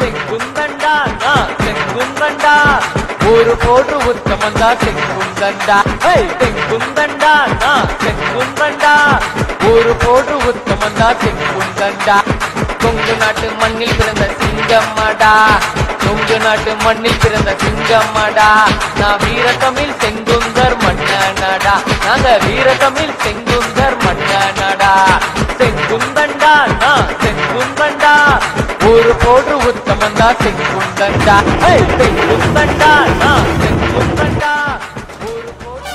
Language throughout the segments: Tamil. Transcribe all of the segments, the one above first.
செங்குந்தண்டா நான் செங்குந்தண்டா ஒரு போன்று உத்தமந்தா செங்குந்தண்டா ஹே, செங்குந்தண்டா நான் செங்குந்தண்டா ஒரு போன்று உத்தமந்தா செங்குந்தண்டா கொங்கு நாட்டு மண்ணில் பிறந்த சிங்கம்மடா கொங்கு நாட்டு மண்ணில் பிறந்த சிங்கம்மடா நான் வீர தமிழ் செங்குந்தர் மன்னனடா நாங்க வீர தமிழ் செங்குந்தர் மன்னனடா செங்குந்தண்டா நான் செங்குந்தண்டா ஒரு போன்று உத்தமந்தா செங்குந்தண்டா ஹே, செங்குந்தண்டா நான் செங்குந்தண்டா ஒரு போன்று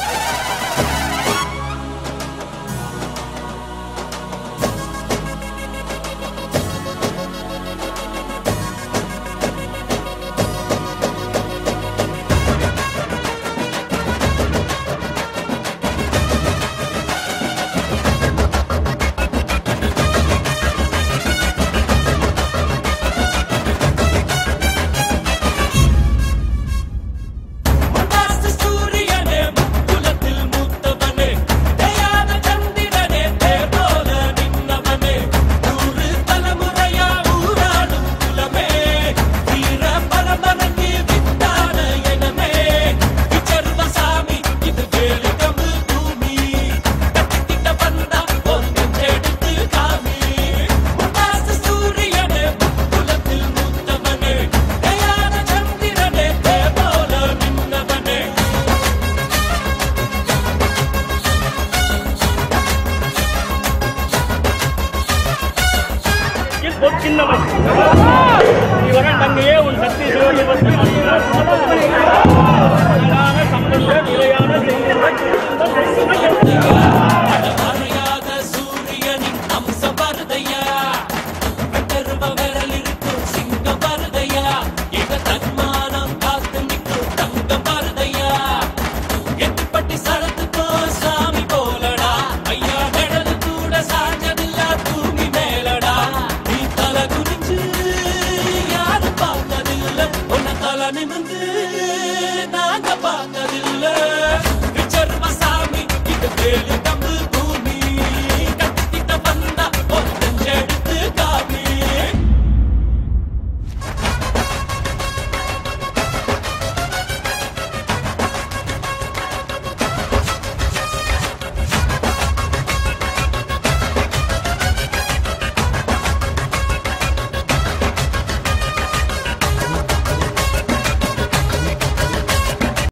மகாசு சூரியனே குலத்தில் மூத்தவனே தயான சந்திரனே தேர்தோல நின்னவனே நூறு தலைமுறையா ஊராடும் குலமே வீர பரம்பரைக்கு வித்தான எனமே விச்சர்வசாமி இது வேலிகம்பு பூமி கட்டிக்கிட்ட வந்தா ஒன்றெடுத்து காமி மகாசு சூரியனே குலத்தில் மூத்தவனே தயான சந்திரனே தேர்தோல நின்னவனே சின்னவன் இவன் தங்கையே உன் சக்தி சிவலிபத்து சம்பந்த நிலையான மறையாத சூரியனின் அம்சம் வருதையா பெருமவே